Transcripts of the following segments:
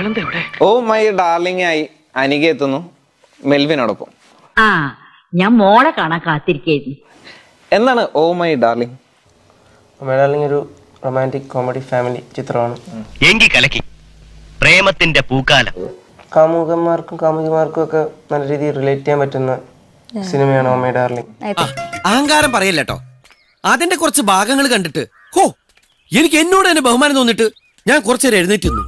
oh my darling ആയി അനിക എത്തുന്നു മെൽവിനോടൊപ്പം ആ ഞാൻ മോളെ കാണാൻ കാത്തിരിക്കായിരുന്നു എന്താണ് ഓ മൈ ഡാർലിംഗ് മലയാളം ഒരു റൊമാൻറ്റിക് കോമഡി ഫാമിലി ചിത്രമാണ് എങ്കി കലക്കി പ്രേമത്തിന്റെ പൂക്കാലം കാമുകന്മാർക്കും കാമുകിമാർക്കും ഒക്കെ നല്ല രീതിയിൽ റിലേറ്റ് ചെയ്യാൻ പറ്റുന്ന സിനിമയാണ് ഓമൈ ഡാർലിംഗ് അഹങ്കാരം പറയല്ലോ അതിന്റെ കുറച്ച് ഭാഗങ്ങൾ കണ്ടിട്ട് ഹോ എനിക്ക് എന്നോട് തന്നെ ബഹുമാനം തോന്നിട്ട് ഞാൻ കുറച്ചേരം എഴുന്നേറ്റ് നിന്നു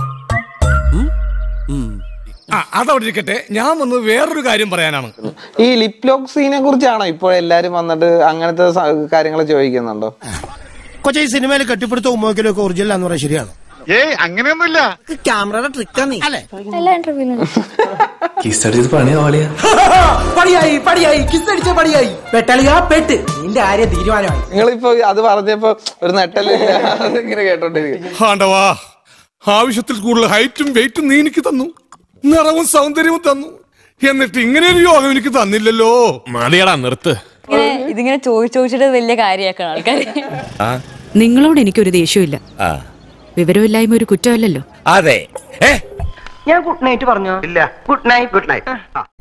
ആ അതവിടെ ഇരിക്കട്ടെ ഞാൻ വന്നത് വേറൊരു കാര്യം പറയാനാണ് ഈ ലിപ് ലോക്ക് സീനെ കുറിച്ചാണോ ഇപ്പോൾ എല്ലാരും വന്നിട്ട് അങ്ങനത്തെ കാര്യങ്ങൾ ചോദിക്കുന്നുണ്ടോ കൊച്ചി ഈ സിനിമയിൽ കെട്ടിപ്പിടുത്ത ഉമ്മോക്കലും ഒക്കെ ഒറിജിനൽ എന്ന് പറയാൻ ശരിയാണ് ഏയ് അങ്ങനെയൊന്നുമില്ല ക്യാമറയുടെ ട്രിക്കാണ് അല്ലേ എല്ലാ ഇന്റർവ്യൂലും പടിയായി പടിയായി കിസ് അടിച്ച പടിയായി പെട്ടളിയാ പെട്ട് നിന്റെ ആര്യ തീരുമാനമായി നിങ്ങളിപ്പോ അത് പറഞ്ഞപ്പോ ഒരു നെട്ടലില്ല അതിങ്ങനെ കേട്ടോണ്ടിരിക്കും ആണ്ടവാ ആവശ്യത്തിൽ കൂടുതൽ ഹൈറ്റും വെയിറ്റും നീ എനിക്ക് തന്നു നിറവും സൗന്ദര്യവും തന്നു എന്നിട്ട് ഇങ്ങനെ ഒരു യോഗം എനിക്ക് തന്നില്ലല്ലോ മതിയടാ നിർത്ത് ഇങ്ങനെ ഇതിങ്ങനെ ചോദിച്ചു ചോദിച്ചിട്ട് വലിയ കാര്യമാക്കണം ആൾക്കാര് നിങ്ങളോട് എനിക്കൊരു ദേഷ്യമില്ല വിവരമില്ലായ്മ ഒരു കുറ്റമല്ലല്ലോ അതെ ഞാൻ ഗുഡ് നൈറ്റ് പറഞ്ഞോ ഇല്ല ഗുഡ് നൈറ്റ് ഗുഡ് നൈറ്റ്